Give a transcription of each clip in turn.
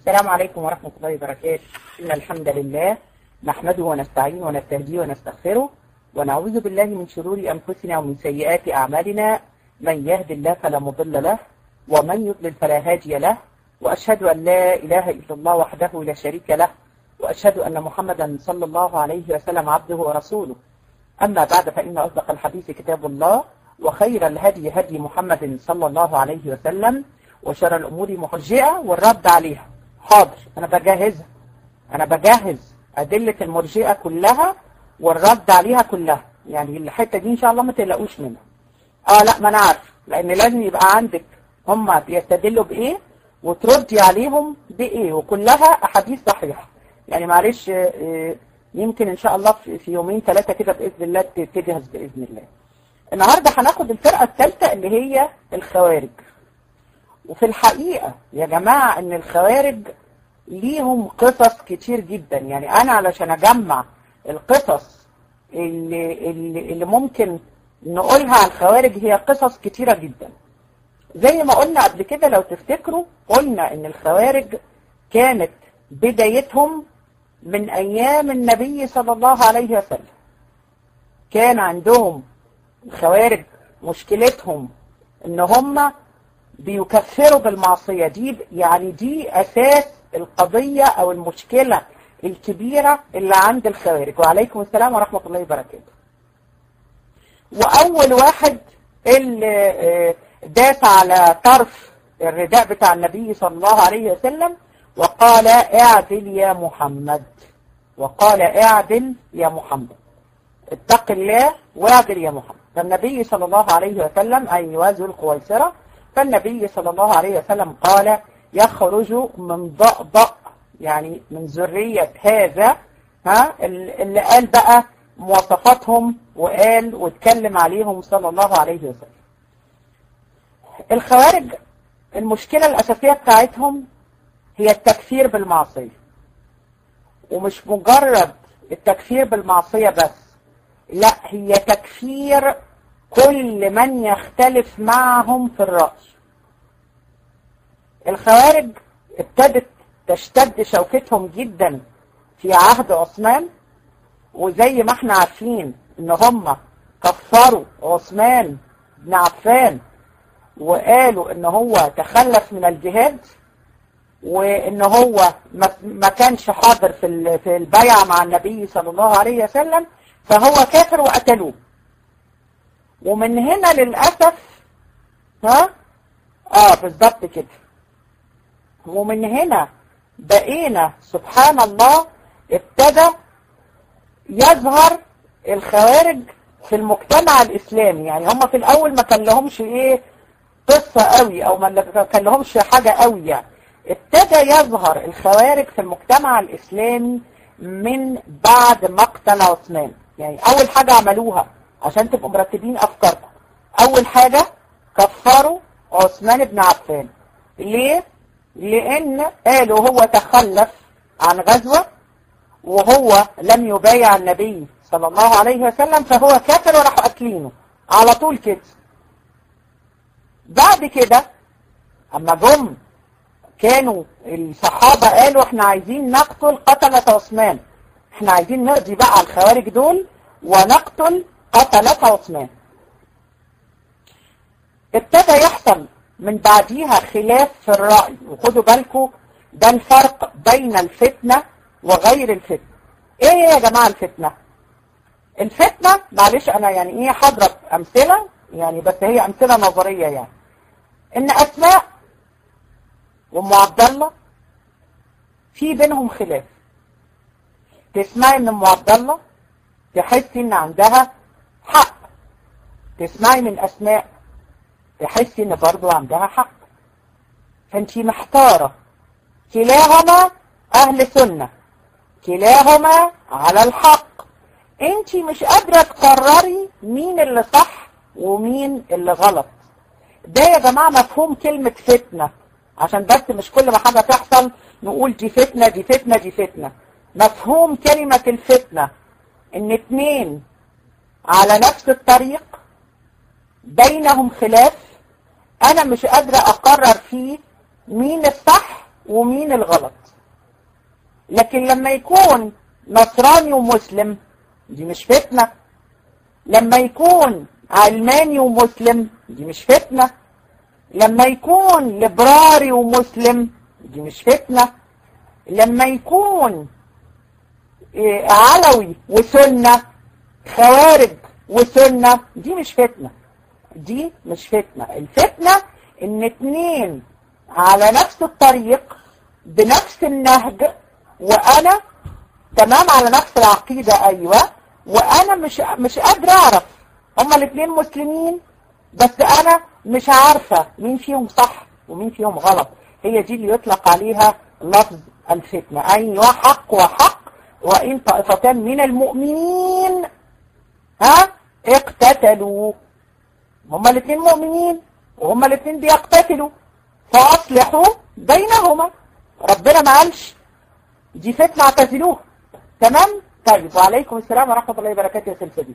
السلام عليكم ورحمة الله وبركاته إن الحمد لله نحمده ونستعين ونستهديه ونستغفره ونعوذ بالله من شرور أنفسنا ومن سيئات أعمالنا من يهد الله فلا مضل له ومن يضلل فلا هادي له وأشهد أن لا إله إلا الله وحده لا شريك له وأشهد أن محمدا صلى الله عليه وسلم عبده ورسوله أما بعد فإن أصدق الحديث كتاب الله وخير الهدي هدي محمد صلى الله عليه وسلم وشر الأمور مرجئة والرد عليها حاضر أنا بجهزها أنا بجهز أدلة المرجئة كلها والرد عليها كلها يعني الحتة دي إن شاء الله ما تقلقوش منها آه لا ما أنا عارف لأن لازم يبقى عندك هم بيستدلوا بإيه وتردي عليهم بإيه وكلها أحاديث صحيحة يعني معلش آه، يمكن إن شاء الله في في يومين ثلاثة كده بإذن الله تجهز بإذن الله النهاردة هناخد الفرقة الثالثة اللي هي الخوارج وفي الحقيقة يا جماعة ان الخوارج ليهم قصص كتير جدا يعني انا علشان اجمع القصص اللي, اللي, اللي ممكن نقولها على الخوارج هي قصص كتيرة جدا زي ما قلنا قبل كده لو تفتكروا قلنا ان الخوارج كانت بدايتهم من ايام النبي صلى الله عليه وسلم كان عندهم الخوارج مشكلتهم ان هم بيكفروا بالمعصية دي يعني دي أساس القضية أو المشكلة الكبيرة اللي عند الخوارج وعليكم السلام ورحمة الله وبركاته وأول واحد اللي آه، داس على طرف الرداء بتاع النبي صلى الله عليه وسلم وقال اعدل يا محمد وقال اعدل يا محمد اتق الله واعدل يا محمد فالنبي صلى الله عليه وسلم أي ذو القويسرة فالنبي صلى الله عليه وسلم قال يخرج من ضأضأ يعني من ذرية هذا ها اللي قال بقى مواصفاتهم وقال واتكلم عليهم صلى الله عليه وسلم الخوارج المشكلة الأساسية بتاعتهم هي التكفير بالمعصية ومش مجرد التكفير بالمعصية بس لا هي تكفير كل من يختلف معهم في الرأي الخوارج ابتدت تشتد شوكتهم جدا في عهد عثمان وزي ما احنا عارفين ان هم كفروا عثمان بن عفان وقالوا ان هو تخلف من الجهاد وان هو ما- ما كانش حاضر في ال- في البيعة مع النبي صلى الله عليه وسلم فهو كافر وقتلوه ومن هنا للأسف ها اه بالظبط كده ومن هنا بقينا سبحان الله ابتدى يظهر الخوارج في المجتمع الإسلامي يعني هم في الأول ما كان لهمش إيه قصة قوي أو ما كان لهمش حاجة قوي يعني ابتدى يظهر الخوارج في المجتمع الإسلامي من بعد مقتل عثمان يعني أول حاجة عملوها عشان تبقوا مرتبين أفكاركم أول حاجة كفروا عثمان بن عفان ليه؟ لأن قالوا هو تخلف عن غزوة وهو لم يبايع النبي صلى الله عليه وسلم فهو كافر وراحوا قاتلينه على طول كده بعد كده اما جم كانوا الصحابة قالوا احنا عايزين نقتل قتلة عثمان احنا عايزين نقضي بقى على الخوارج دول ونقتل قتلة عثمان ابتدى يحصل من بعديها خلاف في الرأي وخدوا بالكم ده الفرق بين الفتنة وغير الفتنة ايه هي يا جماعة الفتنة الفتنة معلش انا يعني ايه هضرب امثلة يعني بس هي امثلة نظرية يعني ان اسماء وام عبد الله في بينهم خلاف تسمعي من ام عبد الله تحسي ان عندها حق تسمعي من اسماء تحسي ان برضو عندها حق فانت محتارة كلاهما اهل سنة كلاهما على الحق انت مش قادرة تقرري مين اللي صح ومين اللي غلط ده يا جماعة مفهوم كلمة فتنة عشان بس مش كل ما حاجة تحصل نقول دي فتنة دي فتنة دي فتنة مفهوم كلمة الفتنة ان اتنين على نفس الطريق بينهم خلاف انا مش قادرة اقرر فيه مين الصح ومين الغلط لكن لما يكون نصراني ومسلم دي مش فتنة لما يكون علماني ومسلم دي مش فتنة لما يكون ليبراري ومسلم دي مش فتنة لما يكون علوي وسنة خوارج وسنة دي مش فتنة دي مش فتنة الفتنة ان اتنين على نفس الطريق بنفس النهج وانا تمام على نفس العقيدة ايوه وانا مش مش قادر اعرف هما الاثنين مسلمين بس انا مش عارفة مين فيهم صح ومين فيهم غلط هي دي اللي يطلق عليها لفظ الفتنة ايوه حق وحق وان طائفتان من المؤمنين ها اقتتلوا هما الاثنين مؤمنين وهما الاثنين بيقتتلوا فاصلحوا بينهما ربنا ما قالش دي فتنة اعتزلوها تمام طيب وعليكم السلام ورحمة الله وبركاته يا سلسلين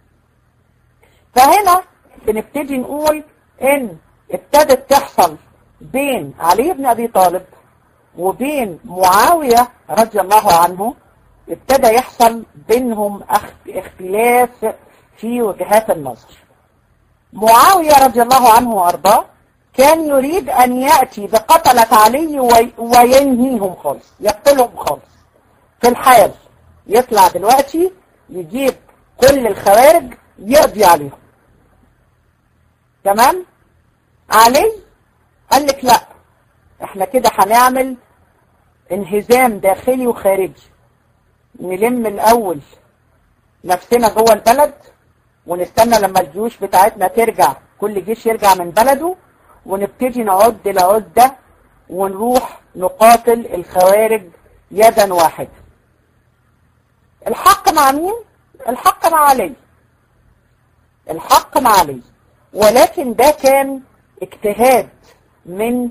فهنا بنبتدي نقول ان ابتدت تحصل بين علي بن ابي طالب وبين معاوية رضي الله عنه ابتدى يحصل بينهم اختلاف في وجهات النظر معاوية رضي الله عنه وارضاه كان يريد ان يأتي بقتلة علي وينهيهم خالص يقتلهم خالص في الحال يطلع دلوقتي يجيب كل الخوارج يقضي عليهم تمام علي قال لك لا احنا كده هنعمل انهزام داخلي وخارجي نلم الاول نفسنا جوه البلد ونستنى لما الجيوش بتاعتنا ترجع كل جيش يرجع من بلده ونبتدي نعد العدة ونروح نقاتل الخوارج يدا واحدة الحق مع مين؟ الحق مع علي الحق مع علي ولكن ده كان اجتهاد من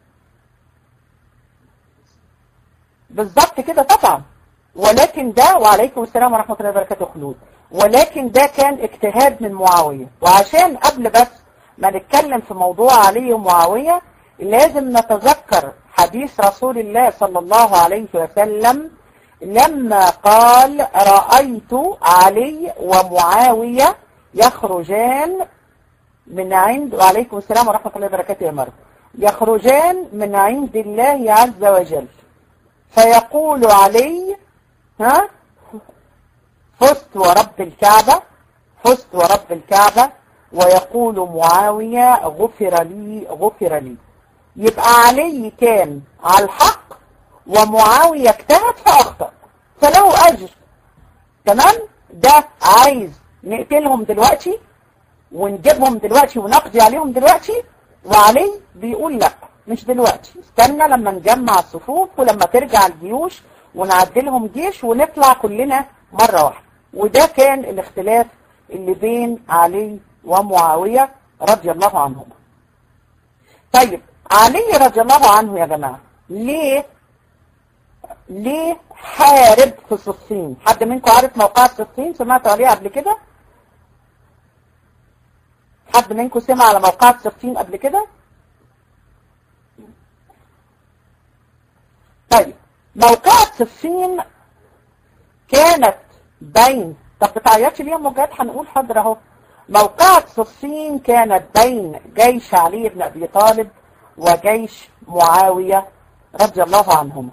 بالظبط كده طبعا ولكن ده وعليكم السلام ورحمة الله وبركاته خلود ولكن ده كان اجتهاد من معاوية وعشان قبل بس ما نتكلم في موضوع علي ومعاوية لازم نتذكر حديث رسول الله صلى الله عليه وسلم لما قال رأيت علي ومعاوية يخرجان من عند وعليكم السلام ورحمة الله وبركاته يا مرد يخرجان من عند الله عز وجل فيقول علي ها فزت ورب الكعبة فزت ورب الكعبة ويقول معاوية غفر لي غفر لي يبقى علي كان على الحق ومعاوية اجتهد فأخطأ فله أجر تمام ده عايز نقتلهم دلوقتي ونجيبهم دلوقتي ونقضي عليهم دلوقتي وعلي بيقول لا مش دلوقتي استنى لما نجمع الصفوف ولما ترجع الجيوش ونعدلهم جيش ونطلع كلنا مرة واحدة وده كان الاختلاف اللي بين علي ومعاوية رضي الله عنهما طيب علي رضي الله عنه يا جماعة ليه ليه حارب في صفين حد منكم عارف موقع صفين سمعتوا عليه قبل كده حد منكم سمع على موقع صفين قبل كده طيب موقع صفين كانت بين طب بتعيطش ليه موجات هنقول حاضر اهو موقعة صفين كانت بين جيش علي بن ابي طالب وجيش معاوية رضي الله عنهما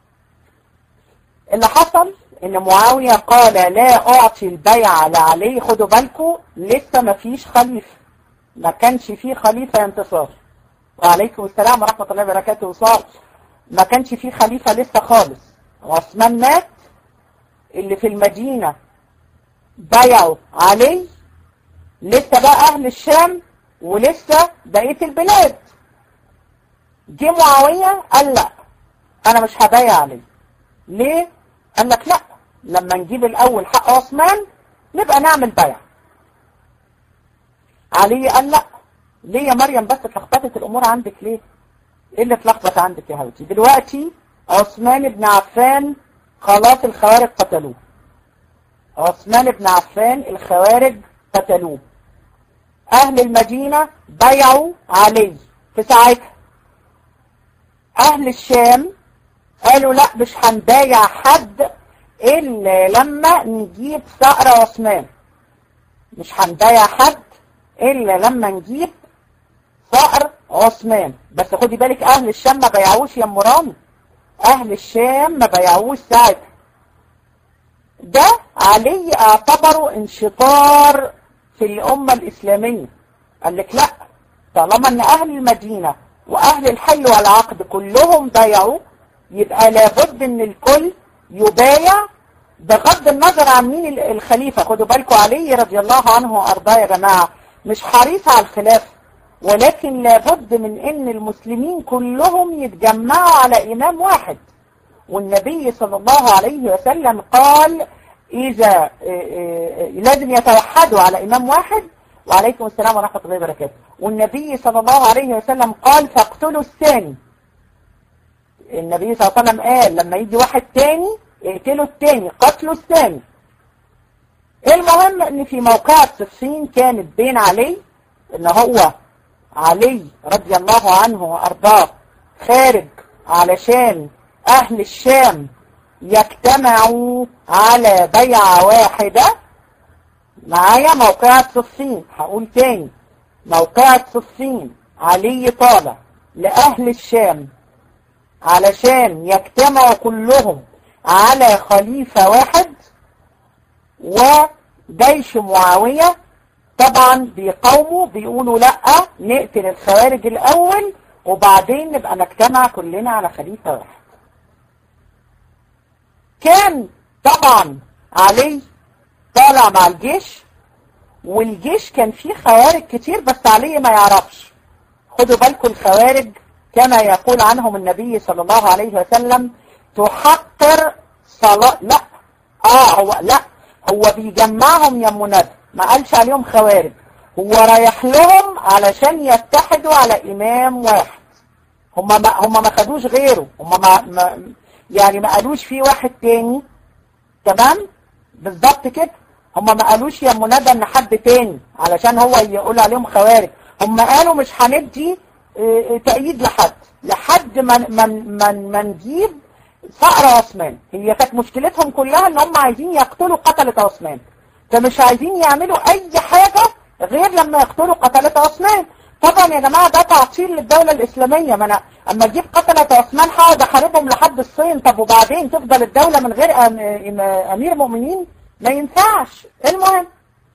اللي حصل ان معاوية قال لا اعطي البيعة لعلي خدوا بالكم لسه ما فيش خليفة ما كانش فيه خليفة يا انتصار وعليكم السلام ورحمة الله وبركاته وصال ما كانش فيه خليفة لسه خالص عثمان مات اللي في المدينة بيعوا علي لسه بقى اهل الشام ولسه بقية البلاد جه معاوية قال لا انا مش هبايع علي ليه قال لك لا لما نجيب الاول حق عثمان نبقى نعمل بيع علي قال لا ليه يا مريم بس اتلخبطت الامور عندك ليه ايه اللي اتلخبط عندك يا هوتي دلوقتي عثمان بن عفان خلاص الخوارج قتلوه عثمان بن عفان الخوارج قتلوه اهل المدينة بيعوا علي في ساعتها اهل الشام قالوا لا مش هنبايع حد إلا لما نجيب ثأر عثمان مش هنبايع حد إلا لما نجيب ثأر عثمان بس خدي بالك أهل الشام ما بيعوش يا مرام أهل الشام ما بيعوش ساعتها ده علي اعتبره انشطار في الأمة الإسلامية قال لك لا طالما ان أهل المدينة وأهل الحل والعقد كلهم بايعوا يبقى لابد ان الكل يبايع بغض النظر عن مين الخليفة خدوا بالكم علي رضي الله عنه وأرضاه يا جماعة مش حريص على الخلافة ولكن لابد من ان المسلمين كلهم يتجمعوا على إمام واحد والنبي صلى الله عليه وسلم قال إذا لازم يتوحدوا على إمام واحد وعليكم السلام ورحمة الله وبركاته والنبي صلى الله عليه وسلم قال فاقتلوا الثاني النبي صلى الله عليه وسلم قال لما يجي واحد تاني اقتلوا التاني قتلوا الثاني المهم ان في موقعة صفين كانت بين علي ان هو علي رضي الله عنه وارضاه خارج علشان اهل الشام يجتمعوا على بيعة واحدة معايا موقعة صفين هقول تاني موقعة صفين علي طالع لأهل الشام علشان يجتمعوا كلهم على خليفة واحد وجيش معاوية طبعا بيقاوموا بيقولوا لا نقتل الخوارج الأول وبعدين نبقى نجتمع كلنا على خليفة واحد كان طبعا علي طالع مع الجيش والجيش كان فيه خوارج كتير بس علي ما يعرفش خدوا بالكم الخوارج كما يقول عنهم النبي صلى الله عليه وسلم تحقر صلاة لا اه هو لا هو بيجمعهم يا مناد ما قالش عليهم خوارج هو رايح لهم علشان يتحدوا على امام واحد هم ما هم ما خدوش غيره هم ما, ما يعني ما قالوش في واحد تاني تمام بالظبط كده هم ما قالوش يا منادى ان حد تاني علشان هو يقول عليهم خوارج هم قالوا مش هندي اه تأييد لحد لحد ما من من ما نجيب فقر عثمان هي كانت مشكلتهم كلها ان هم عايزين يقتلوا قتلة عثمان فمش عايزين يعملوا اي حاجة غير لما يقتلوا قتلة عثمان طبعا يا جماعة ده تعطيل للدولة الإسلامية ما أنا أما أجيب قتلة عثمان هقعد أحاربهم لحد الصين طب وبعدين تفضل الدولة من غير أمير مؤمنين ما ينفعش المهم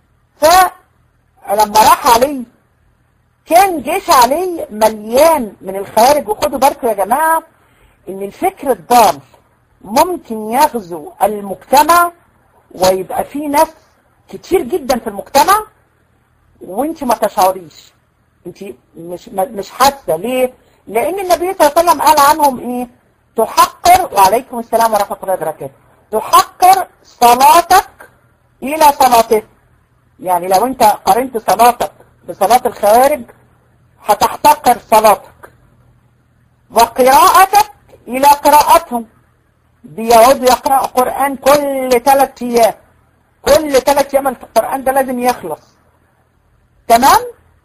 فلما راح علي كان جيش علي مليان من الخوارج وخدوا بالكم يا جماعة إن الفكر الضال ممكن يغزو المجتمع ويبقى فيه ناس كتير جدا في المجتمع وانت ما تشعريش انت مش مش حاسه ليه لان النبي صلى الله عليه وسلم قال عنهم ايه تحقر وعليكم السلام ورحمه الله وبركاته تحقر صلاتك الى صلاته يعني لو انت قارنت صلاتك بصلاه الخوارج هتحتقر صلاتك وقراءتك الى قراءتهم بيقعدوا يقرأوا قرآن كل ثلاث ايام كل ثلاث ايام القرآن ده لازم يخلص تمام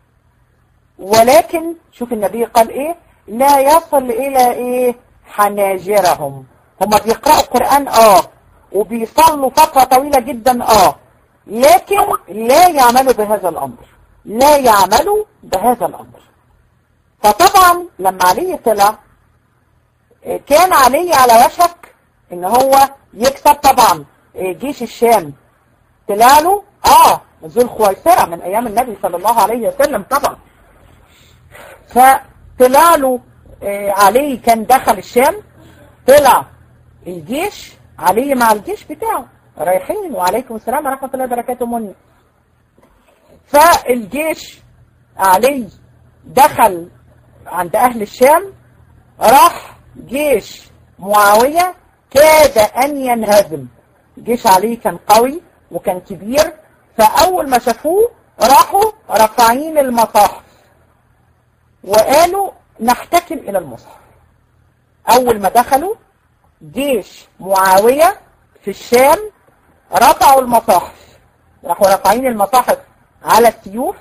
ولكن شوف النبي قال ايه لا يصل الى ايه حناجرهم هم بيقرأوا القرآن اه وبيصلوا فترة طويلة جدا اه لكن لا يعملوا بهذا الامر لا يعملوا بهذا الامر فطبعا لما علي طلع كان علي على وشك ان هو يكسب طبعا جيش الشام طلع له اه ذو الخويسرة من ايام النبي صلى الله عليه وسلم طبعا فطلع له علي كان دخل الشام طلع الجيش علي مع الجيش بتاعه رايحين وعليكم السلام ورحمة الله وبركاته مني فالجيش علي دخل عند اهل الشام راح جيش معاوية كاد ان ينهزم جيش علي كان قوي وكان كبير فاول ما شافوه راحوا رافعين المصاحف وقالوا نحتكم الى المصحف اول ما دخلوا جيش معاوية في الشام رفعوا المصاحف راحوا رافعين المصاحف على السيوف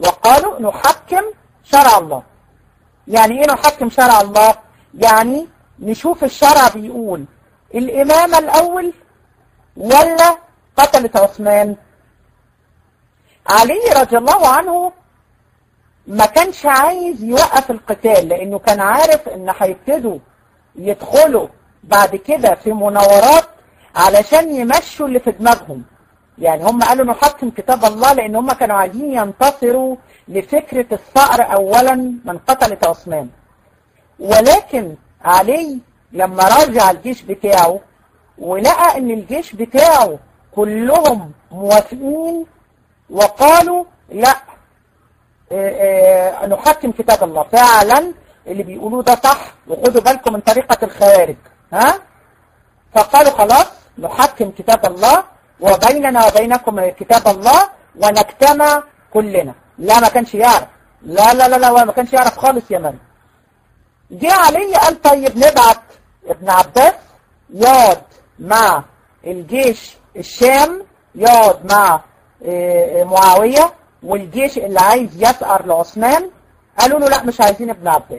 وقالوا نحكم شرع الله يعني ايه نحكم شرع الله يعني نشوف الشرع بيقول الإمامة الأول ولا قتلة عثمان علي رضي الله عنه ما كانش عايز يوقف القتال لأنه كان عارف إن هيبتدوا يدخلوا بعد كده في مناورات علشان يمشوا اللي في دماغهم يعني هم قالوا نحكم كتاب الله لأن هم كانوا عايزين ينتصروا لفكرة الثأر أولا من قتلة عثمان ولكن علي لما رجع الجيش بتاعه ولقى ان الجيش بتاعه كلهم موافقين وقالوا لا اه اه نحكم كتاب الله فعلا اللي بيقولوه ده صح وخدوا بالكم من طريقة الخوارج ها فقالوا خلاص نحكم كتاب الله وبيننا وبينكم كتاب الله ونجتمع كلنا لا ما كانش يعرف لا لا لا لا ما كانش يعرف خالص يا مريم جه علي قال طيب نبعت ابن عباس يقعد مع الجيش الشام يقعد مع معاوية والجيش اللي عايز يسأر لعثمان قالوا له لا مش عايزين ابن عباس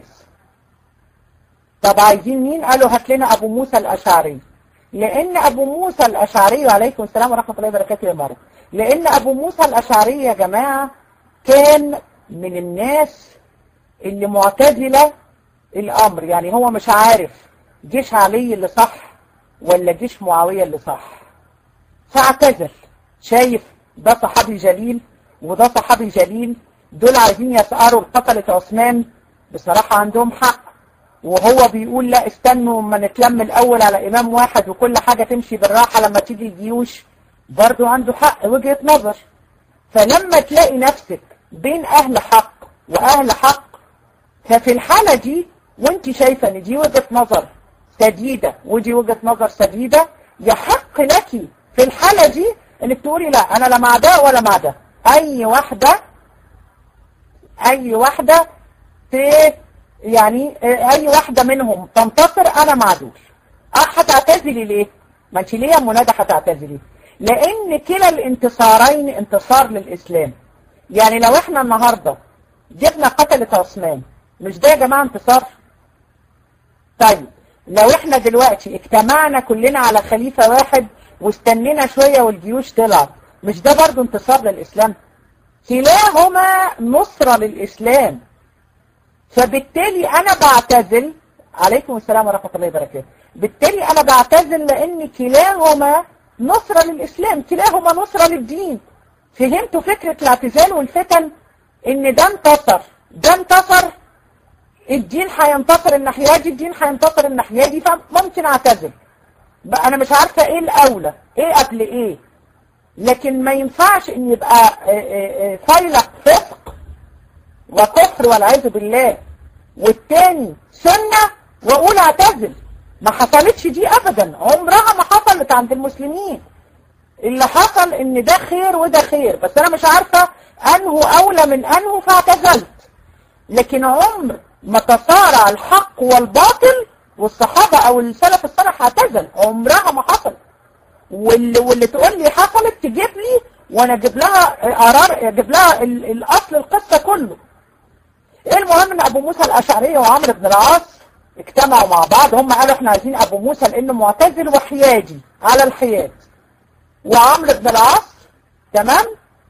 طب عايزين مين قالوا هات لنا ابو موسى الاشعري لان ابو موسى الاشعري وعليكم السلام ورحمة الله وبركاته يا مرة لان ابو موسى الاشعري يا جماعة كان من الناس اللي معتزلة الامر يعني هو مش عارف جيش علي اللي صح ولا جيش معاوية اللي صح فاعتزل شايف ده صحابي جليل وده صحابي جليل دول عايزين يسأروا القتلة عثمان بصراحة عندهم حق وهو بيقول لا استنوا ما نتلم الأول على إمام واحد وكل حاجة تمشي بالراحة لما تيجي الجيوش برضو عنده حق وجهة نظر فلما تلاقي نفسك بين أهل حق وأهل حق ففي الحالة دي وانت شايفة ان دي وجهة نظر سديدة ودي وجهة نظر سديدة يحق لك في الحالة دي انك تقولي لا انا لا مع ده ولا مع ده اي واحدة اي واحدة في يعني اي واحدة منهم تنتصر انا مع دول هتعتزلي ليه ما انت ليه يا منادى هتعتزلي لان كلا الانتصارين انتصار للاسلام يعني لو احنا النهاردة جبنا قتلة عثمان مش ده يا جماعة انتصار طيب لو احنا دلوقتي اجتمعنا كلنا على خليفة واحد واستنينا شوية والجيوش طلعت مش ده برضو انتصار للإسلام كلاهما نصرة للإسلام فبالتالي أنا بعتزل عليكم السلام ورحمة الله وبركاته بالتالي أنا بعتزل لأن كلاهما نصرة للإسلام كلاهما نصرة للدين فهمتوا فكرة الاعتزال والفتن ان ده انتصر ده انتصر الدين هينتصر الناحية دي الدين هينتصر الناحية دي فممكن اعتذر بقى انا مش عارفة ايه الاولى ايه قبل ايه لكن ما ينفعش ان يبقى فيلق فسق وكفر والعياذ بالله والتاني سنة واقول اعتزل ما حصلتش دي ابدا عمرها ما حصلت عند المسلمين اللي حصل ان ده خير وده خير بس انا مش عارفة انه اولى من انه فاعتزلت لكن عمر ما تصارع الحق والباطل والصحابة او السلف الصالح اعتزل عمرها ما حصل واللي, واللي تقول لي حصلت تجيب لي وانا اجيب لها قرار اجيب لها الاصل القصة كله المهم ان ابو موسى الاشعري وعمرو بن العاص اجتمعوا مع بعض هم قالوا احنا عايزين ابو موسى لانه معتزل وحيادي على الحياد وعمرو بن العاص تمام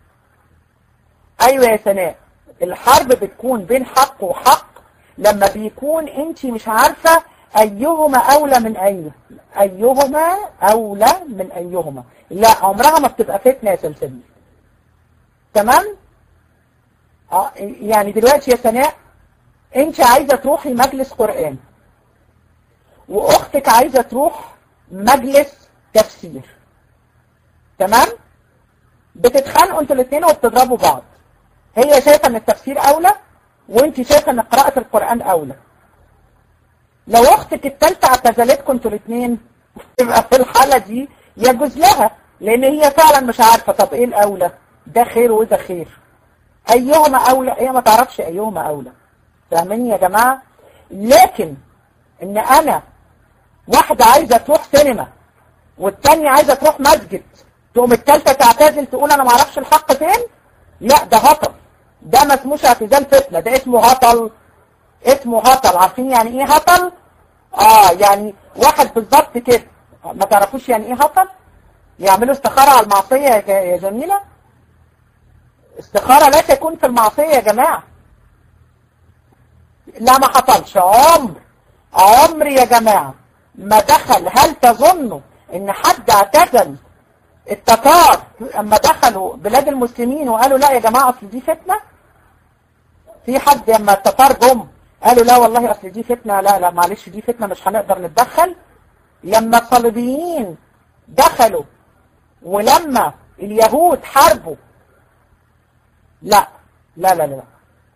ايوه يا سناء الحرب بتكون بين حق وحق لما بيكون انت مش عارفة ايهما اولى من ايه ايهما اولى من ايهما لا عمرها ما بتبقى فتنة يا سلسبيل تمام اه يعني دلوقتي يا سناء انت عايزة تروحي مجلس قرآن واختك عايزة تروح مجلس تفسير تمام بتتخانقوا انتوا الاثنين وبتضربوا بعض هي شايفة ان التفسير اولى وانت شايفة ان قراءة القرآن اولى لو اختك التالتة اعتزلتكم انتوا الاثنين يبقى في الحالة دي يجوز لها لان هي فعلا مش عارفة طب ايه الاولى ده خير وده خير ايهما اولى هي ما تعرفش ايهما اولى فاهمين يا جماعة لكن ان انا واحدة عايزة تروح سينما والتانية عايزة تروح مسجد تقوم التالتة تعتزل تقول انا معرفش الحق فين لا ده هطل ده ما اسموش اعتزال فتنة ده اسمه هطل اسمه هطل عارفين يعني ايه هطل اه يعني واحد بالظبط كده ما تعرفوش يعني ايه هطل يعملوا استخارة على المعصية يا ج- يا جميلة استخارة لا تكون في المعصية يا جماعة لا ما حصلش عمر عمر يا جماعة ما دخل هل تظنوا ان حد اعتزل التتار اما دخلوا بلاد المسلمين وقالوا لا يا جماعة اصل دي فتنة في حد لما التتار جم قالوا لا والله اصل دي فتنة لا لا معلش دي فتنة مش هنقدر نتدخل لما الصليبيين دخلوا ولما اليهود حاربوا لا لا لا لا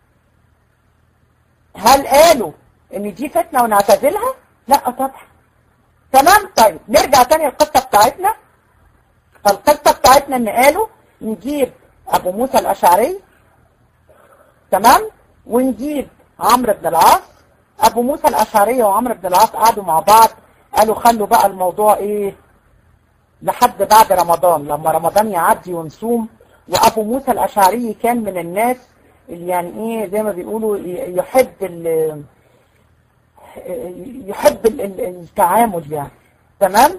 هل قالوا ان دي فتنة ونعتزلها لا طبعا تمام طيب نرجع تاني القصة بتاعتنا فالقصة بتاعتنا ان قالوا نجيب ابو موسى الاشعري تمام ونجيب عمرو بن العاص ابو موسى الاشعري وعمرو بن العاص قعدوا مع بعض قالوا خلوا بقى الموضوع ايه لحد بعد رمضان لما رمضان يعدي ونصوم وابو موسى الاشعري كان من الناس اللي يعني ايه زي ما بيقولوا ي- يحب ال يحب ال- ال- التعامل يعني تمام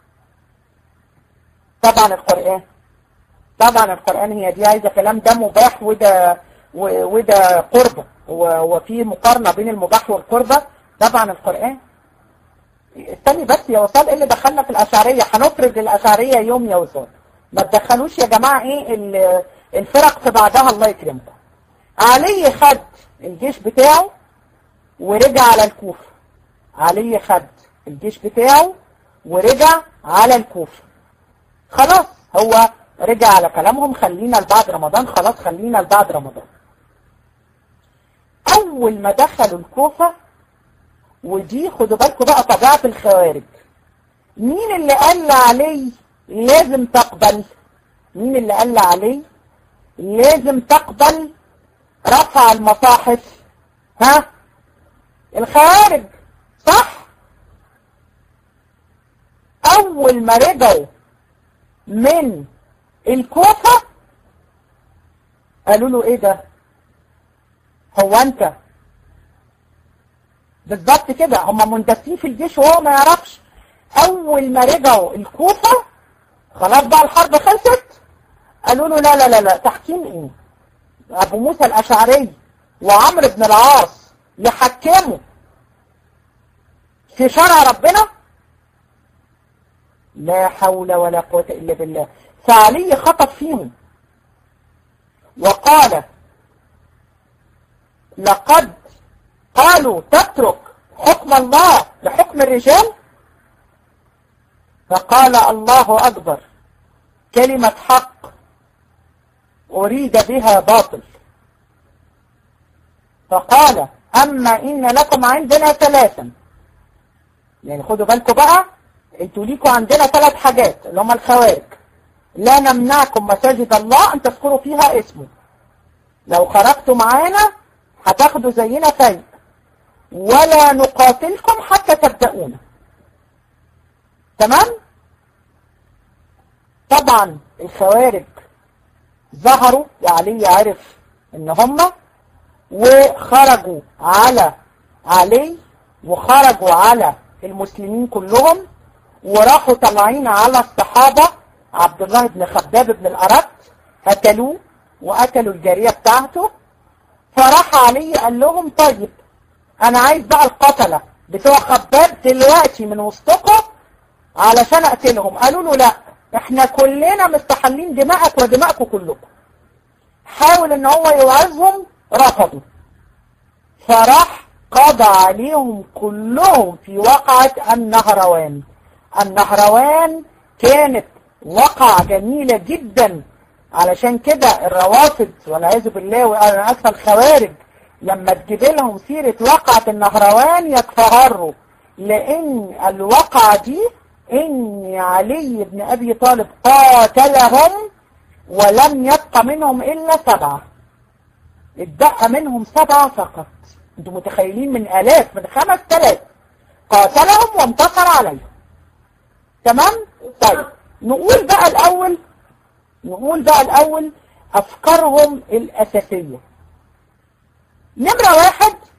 طبعا القرآن طبعا القرآن هي دي عايزة كلام ده مباح وده و- وده قربة و- وفي مقارنة بين المباح والقربة طبعا القرآن استني بس يا وصال ايه اللي دخلنا في الأشعرية هنفرض الأشعرية يوم يا وصال ما تدخلوش يا جماعة ايه ال- الفرق في بعضها الله يكرمكم علي خد الجيش بتاعه ورجع على الكوفة علي خد الجيش بتاعه ورجع على الكوفة خلاص هو رجع على كلامهم خلينا لبعد رمضان خلاص خلينا لبعد رمضان اول ما دخلوا الكوفة ودي خدوا بالكم بقى طبيعة الخوارج مين اللي قال علي لازم تقبل مين اللي قال علي لازم تقبل رفع المصاحف ها الخوارج صح اول ما رجعوا من الكوفة قالوا له ايه ده هو انت بالظبط كده هم مندسين في الجيش وهو ما يعرفش اول ما رجعوا الكوفة خلاص بقى الحرب خلصت قالوا له لا لا لا لا تحكيم ايه ابو موسى الاشعري وعمرو بن العاص يحكموا في شرع ربنا لا حول ولا قوة إلا بالله فعلي خطب فيهم وقال لقد قالوا تترك حكم الله لحكم الرجال فقال الله أكبر كلمة حق أريد بها باطل فقال أما إن لكم عندنا ثلاثا يعني خدوا بالكم بقى انتوا ليكوا عندنا ثلاث حاجات اللي هم الخوارج لا نمنعكم مساجد الله ان تذكروا فيها اسمه لو خرجتوا معانا هتاخدوا زينا فايق ولا نقاتلكم حتى تبدأونا تمام طبعا الخوارج ظهروا وعلي عرف ان هم وخرجوا على علي وخرجوا على المسلمين كلهم وراحوا طالعين على الصحابة عبد الله بن خباب بن الأرت قتلوه وقتلوا الجارية بتاعته فراح علي قال لهم طيب أنا عايز بقى القتلة بتوع خباب دلوقتي من وسطكم علشان أقتلهم قالوا له لا احنا كلنا مستحلين دماءك ودماءكم كلكم حاول ان هو يوعظهم رفضوا فراح قضى عليهم كلهم في وقعة النهروان النهروان كانت وقعة جميلة جدا علشان كده الروافض والعياذ بالله وانا اسفل الخوارج لما تجيب لهم سيرة وقعة النهروان يتفهروا لان الوقعة دي ان علي بن ابي طالب قاتلهم ولم يبق منهم الا سبعة اتبقى منهم سبعة فقط انتوا متخيلين من الاف من خمس تلاف قاتلهم وانتصر عليهم تمام طيب نقول بقى الاول نقول بقى الاول افكارهم الاساسية نمرة واحد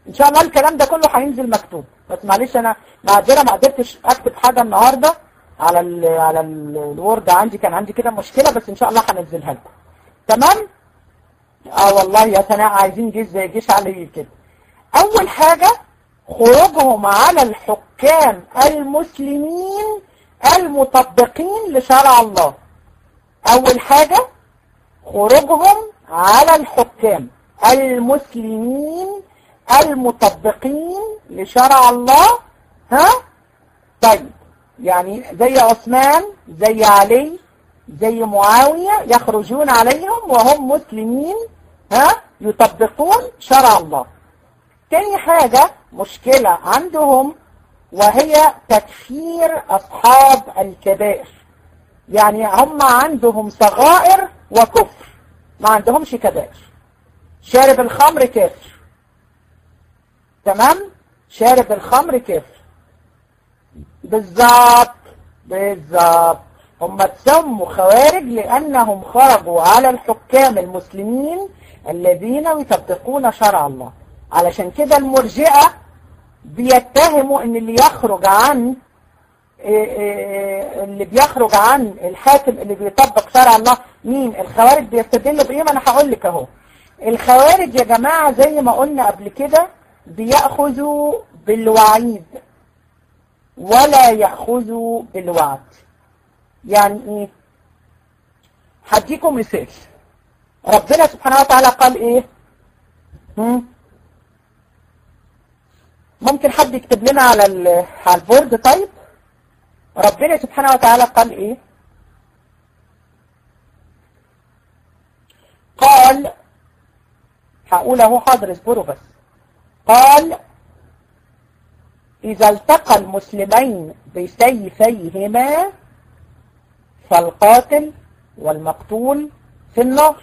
ان شاء الله الكلام ده كله هينزل مكتوب بس معلش انا معذره ما قدرتش اكتب حاجه النهارده على ال على ال- الوورد عندي كان عندي كده مشكله بس ان شاء الله هنزلها لكم تمام اه والله يا سناء عايزين جيش زي جيش علي كده اول حاجه خروجهم على الحكام المسلمين المطبقين لشرع الله اول حاجه خروجهم على الحكام المسلمين المطبقين لشرع الله ها طيب يعني زي عثمان زي علي زي معاوية يخرجون عليهم وهم مسلمين ها يطبقون شرع الله تاني حاجة مشكلة عندهم وهي تكفير أصحاب الكبائر يعني هم عندهم صغائر وكفر ما عندهمش كبائر شارب الخمر كافر تمام شارب الخمر كافر بالظبط بالظبط هم اتسموا خوارج لأنهم خرجوا على الحكام المسلمين الذين يطبقون شرع الله علشان كده المرجئة بيتهموا ان اللي يخرج عن اللي بيخرج عن الحاكم اللي بيطبق شرع الله مين الخوارج بيستدلوا بايه ما انا هقول لك اهو الخوارج يا جماعة زي ما قلنا قبل كده بيأخذوا بالوعيد ولا يأخذوا بالوعد يعني ايه هديكم مثال ربنا سبحانه وتعالى قال ايه هم؟ ممكن حد يكتب لنا على على البورد طيب ربنا سبحانه وتعالى قال ايه قال هقول اهو حاضر اصبروا بس قال إذا التقى المسلمين بسيفيهما فالقاتل والمقتول في النار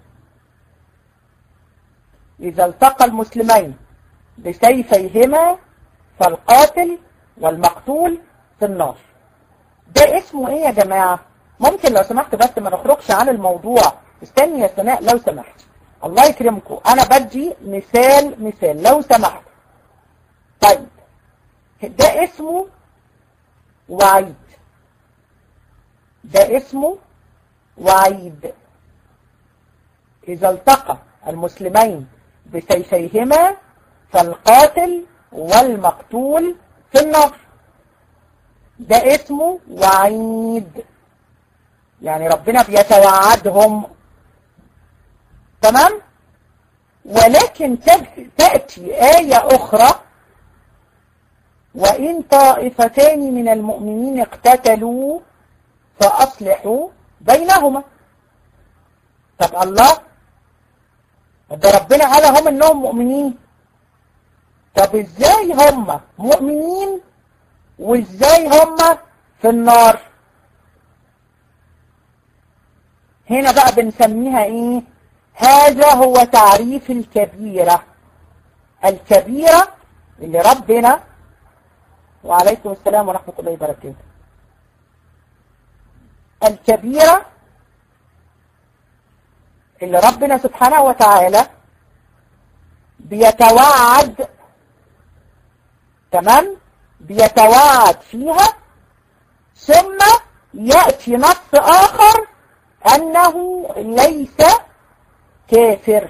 إذا التقى المسلمين بسيفيهما فالقاتل والمقتول في النار ده اسمه ايه يا جماعة ممكن لو سمحت بس ما نخرجش عن الموضوع استني يا سناء لو سمحت الله يكرمكم انا بدي مثال مثال لو سمحت طيب ده اسمه وعيد ده اسمه وعيد إذا التقى المسلمين بسيفيهما فالقاتل والمقتول في النار ده اسمه وعيد يعني ربنا بيتوعدهم تمام ولكن تأتي آية أخرى وإن طائفتان من المؤمنين اقتتلوا فأصلحوا بينهما طب الله ده ربنا قال هم انهم مؤمنين طب ازاي هم مؤمنين وازاي هم في النار هنا بقى بنسميها ايه هذا هو تعريف الكبيرة الكبيرة اللي ربنا وعليكم السلام ورحمة الله وبركاته الكبيرة اللي ربنا سبحانه وتعالى بيتوعد تمام بيتوعد فيها ثم يأتي نص آخر أنه ليس كافر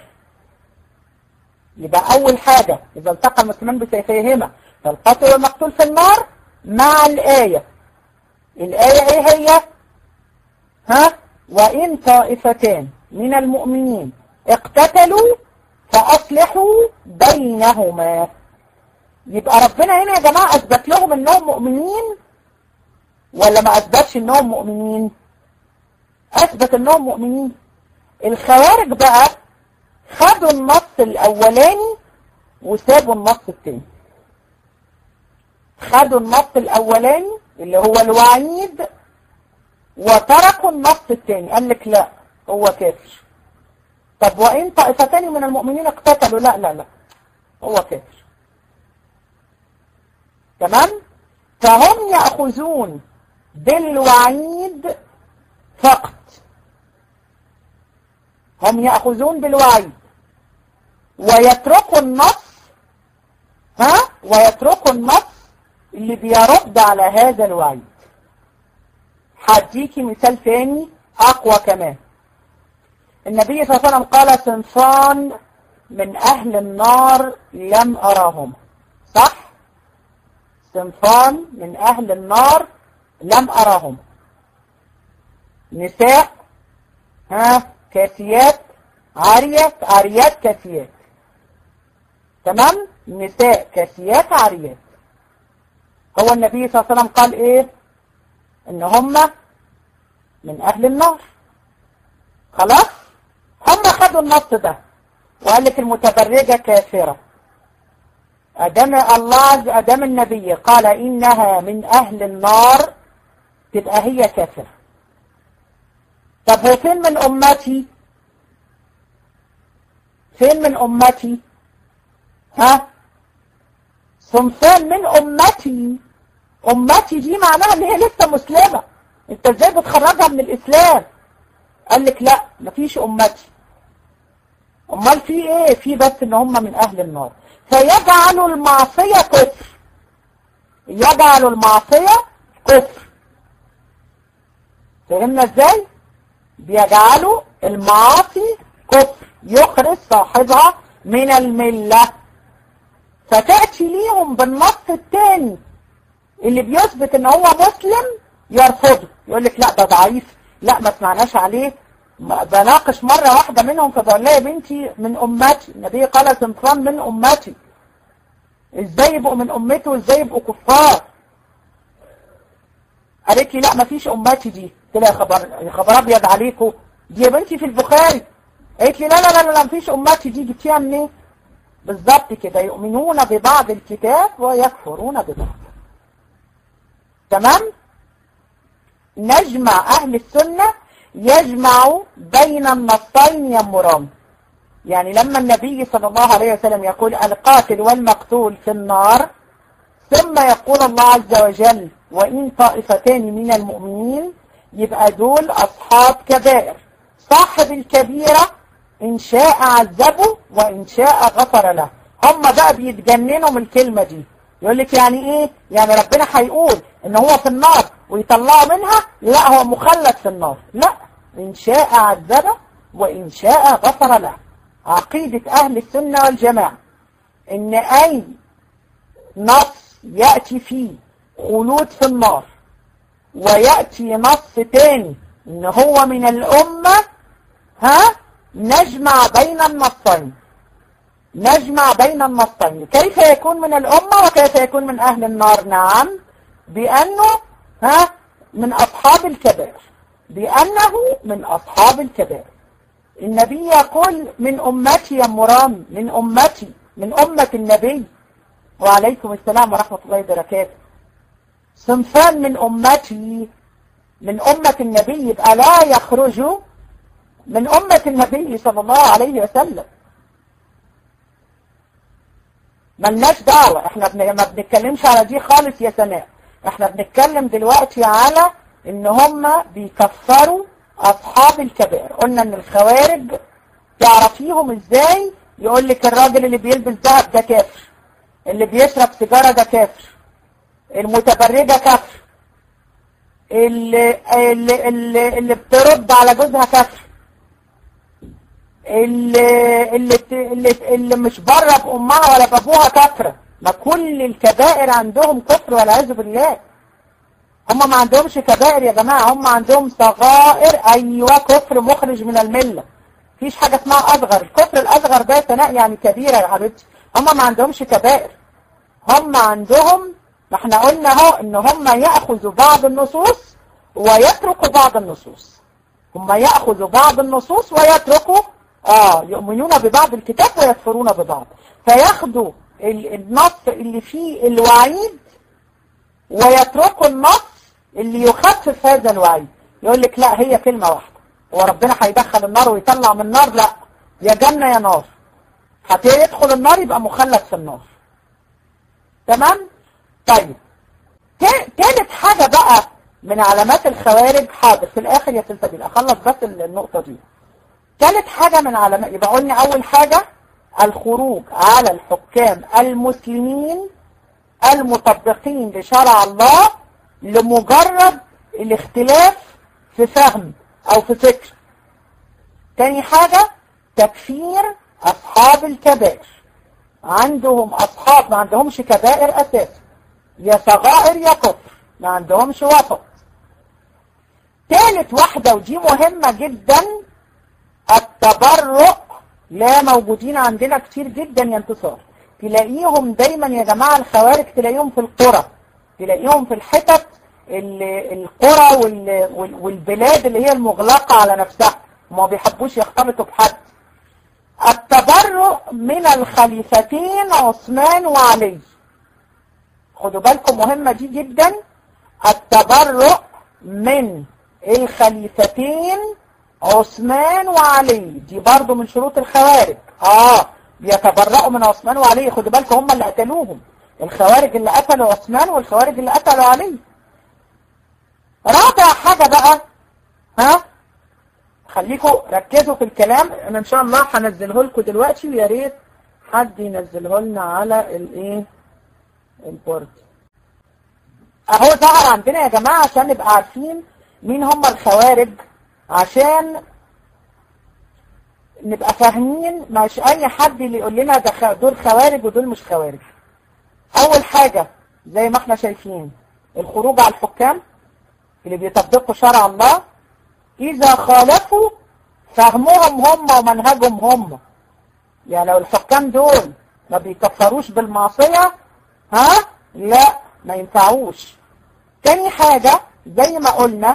يبقى أول حاجة إذا التقى المسلمان بسيفيهما فالقاتل والمقتول في النار مع الآية الآية إيه هي ها وإن طائفتان من المؤمنين اقتتلوا فأصلحوا بينهما يبقى ربنا هنا يا جماعة أثبت لهم أنهم مؤمنين ولا ما أثبتش أنهم مؤمنين أثبت أنهم مؤمنين الخوارج بقى خدوا النص الأولاني وسابوا النص التاني خدوا النص الأولاني اللي هو الوعيد وتركوا النص التاني قال لك لا هو كافر طب وإن طائفتان من المؤمنين اقتتلوا لا لا لا هو كافر تمام فهم يأخذون بالوعيد فقط هم يأخذون بالوعيد ويتركوا النص ها ويتركوا النص اللي بيرد على هذا الوعيد هديكي مثال تاني اقوى كمان النبي صلى الله عليه وسلم قال صنفان من اهل النار لم اراهم صح صنفان من اهل النار لم اراهم نساء ها كاسيات عاريات عاريات كاسيات تمام نساء كاسيات عاريات هو النبي صلى الله عليه وسلم قال ايه ان هم من اهل النار خلاص هم خدوا النص ده وقال لك المتبرجة كافرة ادام الله ادام النبي قال انها من اهل النار تبقى هي كافرة طب هو فين من امتي فين من امتي ها صنفان من امتي امتي دي معناها ان هي لسه مسلمة انت ازاي بتخرجها من الاسلام قال لك لا مفيش امتي امال في ايه في بس ان هم من اهل النار فيجعلوا المعصية كفر يجعلوا المعصية كفر فهمنا ازاي بيجعلوا المعاصي كفر يخرج صاحبها من الملة فتأتي ليهم بالنص الثاني اللي بيثبت ان هو مسلم يرفضه يقول لك لا ده ضعيف لا ما سمعناش عليه بناقش مرة واحدة منهم فبقول لها يا بنتي من امتي النبي قال صنفان من امتي ازاي يبقوا من امته وازاي يبقوا كفار قالت لي لا ما فيش امتي دي قلت لها يا خبر يا خبر ابيض عليكم دي يا بنتي في البخاري قالت لي لا لا لا لا ما فيش امتي دي جبتيها منين بالظبط كده يؤمنون ببعض الكتاب ويكفرون ببعض تمام نجمع أهل السنة يجمع بين النصين يمران يعني لما النبي صلى الله عليه وسلم يقول القاتل والمقتول في النار ثم يقول الله عز وجل وإن طائفتان من المؤمنين يبقى دول أصحاب كبائر صاحب الكبيرة إن شاء عذبه وإن شاء غفر له هم بقى بيتجننوا من الكلمة دي يقول لك يعني ايه يعني ربنا هيقول ان هو في النار ويطلعه منها لا هو مخلد في النار لا ان شاء عذبه وان شاء غفر له عقيدة اهل السنة والجماعة ان اي نص يأتي فيه خلود في النار ويأتي نص تاني ان هو من الامة ها نجمع بين النصين نجمع بين النصين كيف يكون من الأمة وكيف يكون من أهل النار نعم بأنه ها من أصحاب الكبائر بأنه من أصحاب الكبائر النبي يقول من أمتي يا مرام من أمتي من أمة النبي وعليكم السلام ورحمة الله وبركاته صنفان من أمتي من أمة النبي يبقى لا يخرجوا من أمة النبي صلى الله عليه وسلم ملناش دعوة احنا بن... ما بنتكلمش على دي خالص يا سناء احنا بنتكلم دلوقتي على ان هم بيكفروا اصحاب الكبائر قلنا ان الخوارج تعرفيهم ازاي يقول لك الراجل اللي بيلبس ذهب ده كافر اللي بيشرب سيجارة ده كافر المتبرجة كافر اللي, اللي, اللي, اللي بترد على جوزها كافر اللي, اللي, اللي, اللي مش بره بأمها ولا بأبوها كفرة ما كل الكبائر عندهم كفر والعياذ بالله هم ما عندهمش كبائر يا جماعة هم عندهم صغائر أيوة كفر مخرج من الملة مفيش حاجة اسمها أصغر الكفر الأصغر ده ثناء يعني كبيرة يا حبيبتي هم ما عندهمش كبائر هم عندهم ما احنا قلنا اهو ان هم يأخذوا بعض النصوص ويتركوا بعض النصوص هم يأخذوا بعض النصوص ويتركوا اه يؤمنون ببعض الكتاب ويكفرون ببعض فياخدوا النص اللي فيه الوعيد ويتركوا النص اللي يخفف هذا الوعيد يقول لك لا هي كلمة واحدة وربنا هيدخل النار ويطلع من النار لا يا جنة يا نار هتدخل النار يبقى مخلد في النار تمام طيب تالت حاجة بقى من علامات الخوارج حاضر في الاخر يا سلسبيل اخلص بس النقطة دي ثالث حاجة من علامات يبقى قلنا أول حاجة الخروج على الحكام المسلمين المطبقين لشرع الله لمجرد الاختلاف في فهم او في فكر تاني حاجة تكفير اصحاب الكبائر عندهم اصحاب ما عندهمش كبائر اساسا يا صغائر يا كفر ما عندهمش وسط ثالث واحدة ودي مهمة جدا التبرؤ لا موجودين عندنا كتير جدا يا انتصار تلاقيهم دايما يا جماعة الخوارج تلاقيهم في القرى تلاقيهم في الحتت القرى والبلاد اللي هي المغلقة على نفسها ما بيحبوش يختلطوا بحد التبرؤ من الخليفتين عثمان وعلي خدوا بالكم مهمة دي جدا التبرؤ من الخليفتين عثمان وعلي دي برضو من شروط الخوارج اه بيتبرؤوا من عثمان وعلي خدوا بالكم هم اللي قتلوهم الخوارج اللي قتلوا عثمان والخوارج اللي قتلوا علي رابع حاجة بقى ها خليكم ركزوا في الكلام انا ان شاء الله هنزله لكم دلوقتي ويا ريت حد ينزله لنا على الايه البورد اهو ظهر عندنا يا جماعة عشان نبقى عارفين مين هم الخوارج عشان نبقى فاهمين مش اي حد اللي يقول لنا ده دول خوارج ودول مش خوارج اول حاجة زي ما احنا شايفين الخروج على الحكام اللي بيطبقوا شرع الله اذا خالفوا فهمهم هم ومنهجهم هم يعني لو الحكام دول ما بيكفروش بالمعصية ها لا ما ينفعوش تاني حاجة زي ما قلنا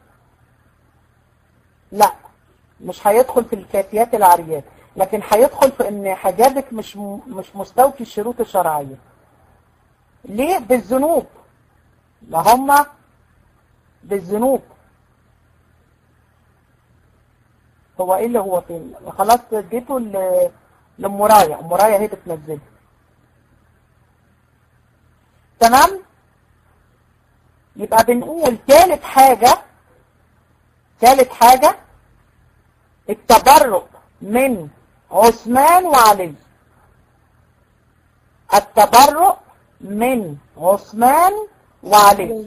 لا مش هيدخل في الكافيات العاريات لكن هيدخل في ان حجابك مش مش مستوفي الشروط الشرعية ليه بالذنوب ما هم بالذنوب هو ايه اللي هو فين خلاص اديته لام رايه ام رايه هي بتنزله تمام يبقى بنقول ثالث حاجة ثالث حاجة التبرؤ من عثمان وعلي التبرؤ من عثمان وعلي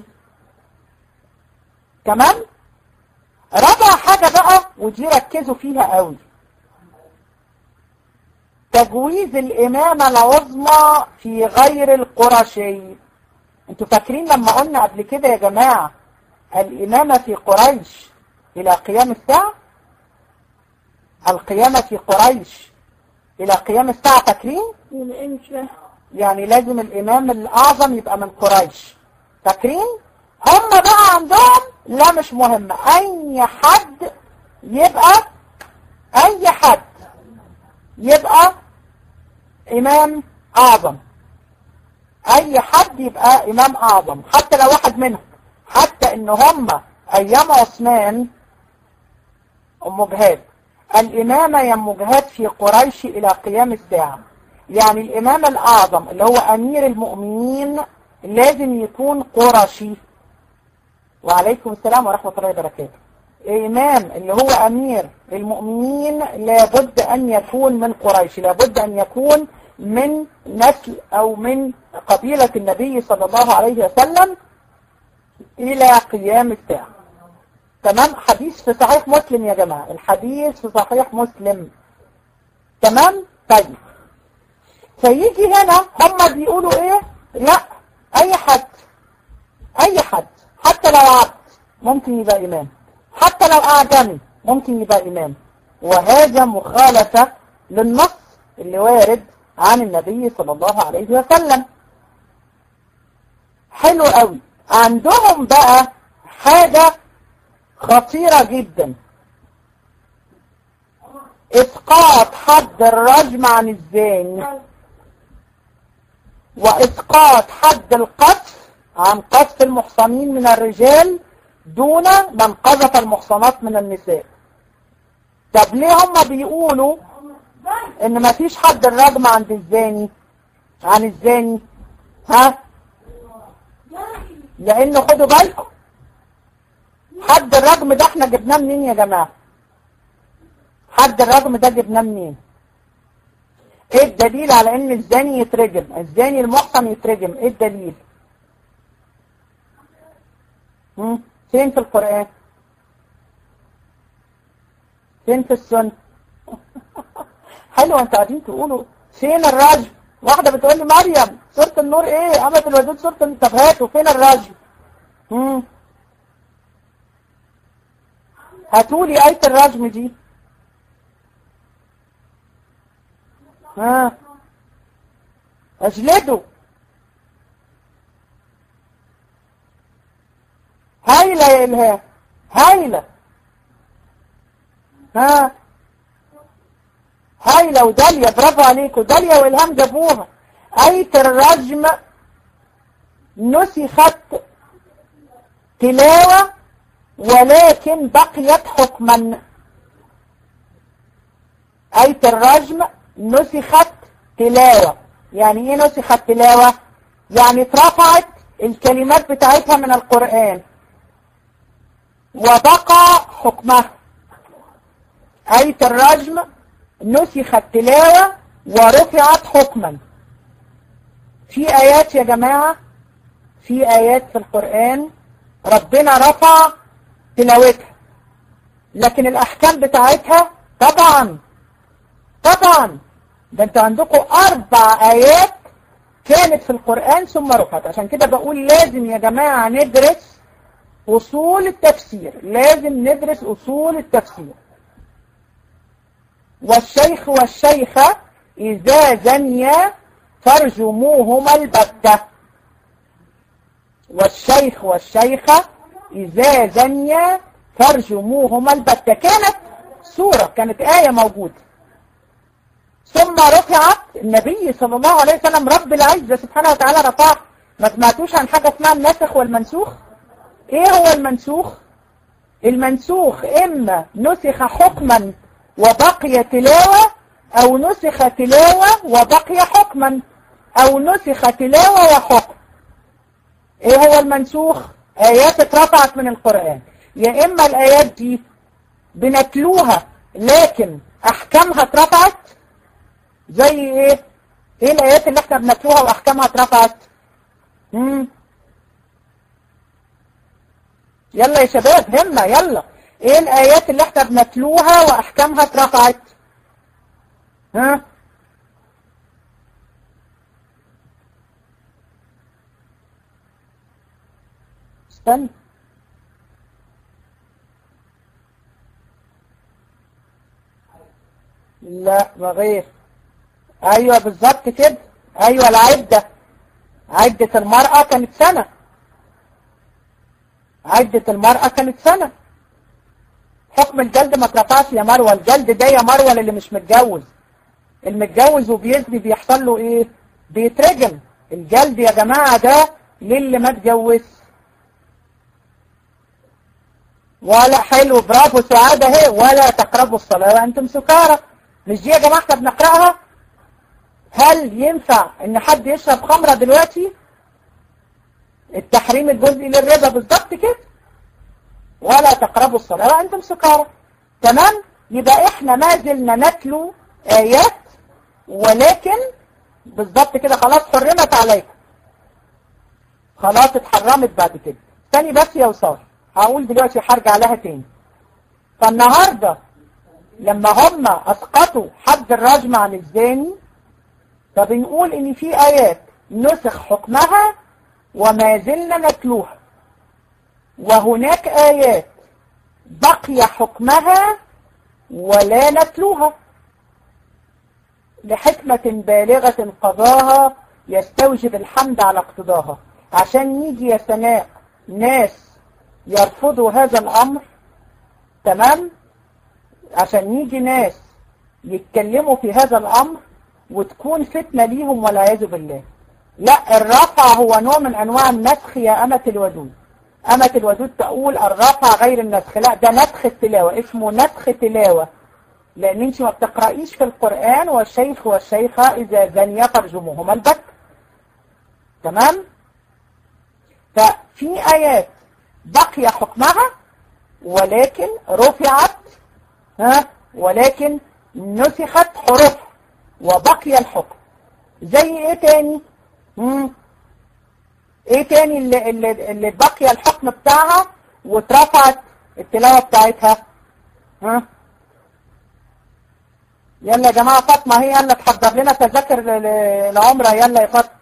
تمام رابع حاجة بقى ودي ركزوا فيها قوي تجويز الإمامة العظمى في غير القرشي انتوا فاكرين لما قلنا قبل كده يا جماعة الإمامة في قريش إلى قيام الساعة القيامة في قريش إلى قيام الساعة فاكرين يعني لازم الإمام الأعظم يبقى من قريش فاكرين هم بقى عندهم لا مش مهم أي حد يبقى أي حد يبقى إمام أعظم أي حد يبقى إمام أعظم حتى لو واحد منهم حتى إن هم أيام عثمان أم جهاد الإمامة يم جهاد في قريش إلى قيام الساعة يعني الإمام الأعظم اللي هو أمير المؤمنين لازم يكون قرشي وعليكم السلام ورحمة الله وبركاته إمام اللي هو أمير المؤمنين لابد أن يكون من قريش لابد أن يكون من نسل أو من قبيلة النبي صلى الله عليه وسلم إلى قيام الساعة تمام حديث في صحيح مسلم يا جماعة الحديث في صحيح مسلم تمام طيب فيجي هنا هم بيقولوا ايه لا اي حد اي حد حتى لو عبد ممكن يبقى امام حتى لو اعجمي ممكن يبقى امام وهذا مخالفة للنص اللي وارد عن النبي صلى الله عليه وسلم حلو قوي عندهم بقى حاجة خطيرة جدا اسقاط حد الرجم عن الزاني واسقاط حد القذف عن قذف المحصنين من الرجال دون من قذف المحصنات من النساء طب ليه هم بيقولوا ان ما فيش حد الرجم عند الزاني عن الزاني ها لانه خدوا بالكم حد الرجم ده احنا جبناه منين يا جماعة حد الرجم ده جبناه منين ايه الدليل على ان الزاني يترجم الزاني المحصن يترجم ايه الدليل مم. فين في القرآن فين في السنة حلو انت قاعدين تقولوا فين الرجل واحدة بتقول لي مريم سورة النور ايه أمة الوجود سورة طب هاتوا فين الرجل مم. هاتولي آية الرجم دي ها اجلده هايلة يا إلهام هايلة ها هايلة وداليا برافو عليكم داليا وإلهام جابوها آية الرجم نسخت تلاوة ولكن بقيت حكما آية الرجم نسخت تلاوة يعني ايه نسخت تلاوة يعني اترفعت الكلمات بتاعتها من القرآن وبقى حكمها آية الرجم نسخت تلاوة ورفعت حكما في آيات يا جماعة في آيات في القرآن ربنا رفع تلاوتها لكن الأحكام بتاعتها طبعا طبعا ده انتوا عندكم أربع آيات كانت في القرآن ثم رفعت عشان كده بقول لازم يا جماعة ندرس أصول التفسير لازم ندرس أصول التفسير والشيخ والشيخة إذا زنيا فارجموهما البتة والشيخ والشيخة إذا زنيا فارجموهما البتة كانت سورة كانت آية موجودة ثم رفعت النبي صلى الله عليه وسلم رب العزة سبحانه وتعالى رفعها ما سمعتوش عن حاجة اسمها النسخ والمنسوخ ايه هو المنسوخ المنسوخ اما نسخ حكما وبقي تلاوة او نسخ تلاوة وبقي حكما او نسخ تلاوة وحكم ايه هو المنسوخ ايات اترفعت من القرآن يا اما الايات دي بنتلوها لكن احكامها اترفعت زي ايه ايه الايات اللي احنا بنتلوها واحكامها اترفعت مم. يلا يا شباب همة يلا ايه الايات اللي احنا بنتلوها واحكامها اترفعت ها استنى لا ما غير ايوه بالظبط كده ايوه العدة عدة المرأة كانت سنة عدة المرأة كانت سنة حكم الجلد ما اترفعش يا مروة الجلد ده يا مروة اللي مش متجوز المتجوز وبيزني بيحصل له ايه بيترجم الجلد يا جماعة ده للي ما اتجوز ولا حلو برافو سعادة اهي ولا تقربوا الصلاة وانتم سكارى مش دي يا جماعة احنا بنقرأها هل ينفع ان حد يشرب خمرة دلوقتي التحريم الجزئي للربا بالضبط كده ولا تقربوا الصلاة وانتم سكارى تمام يبقى احنا ما زلنا نتلو ايات ولكن بالضبط كده خلاص حرمت عليكم خلاص اتحرمت بعد كده تاني بس يا وصال هقول دلوقتي هرجع لها تاني فالنهاردة لما هم اسقطوا حد الرجم عن الزاني فبنقول ان في ايات نسخ حكمها وما زلنا نتلوها وهناك آيات بقي حكمها ولا نتلوها لحكمة بالغة قضاها يستوجب الحمد على اقتضاها عشان يجي يا سناء ناس يرفضوا هذا الأمر تمام عشان يجي ناس يتكلموا في هذا الأمر وتكون فتنة ليهم والعياذ بالله لا الرفع هو نوع من أنواع النسخ يا أمة الودود أمة الودود تقول الرفع غير النسخ لا ده نسخ التلاوة اسمه نسخ تلاوة لأن انت ما بتقرأيش في القرآن والشيخ والشيخة إذا زنيا فرجموهما البت تمام ففي آيات بقي حكمها ولكن رفعت ها ولكن نسخت حروفها وبقي الحكم زي ايه تاني مم. ايه تاني اللي, اللي, اللي بقي الحكم بتاعها واترفعت التلاوة بتاعتها ها يلا يا جماعة فاطمة هي يلا تحضر لنا تذاكر العمرة يلا يا فاطمة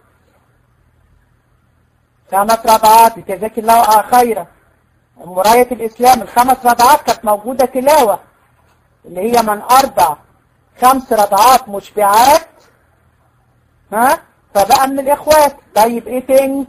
خمس رضعات جزاك الله خيرا مراية الإسلام الخمس رضعات كانت موجودة تلاوة اللي هي من أربع خمس رضعات مشبعات ها فبقى من الإخوات طيب إيه تاني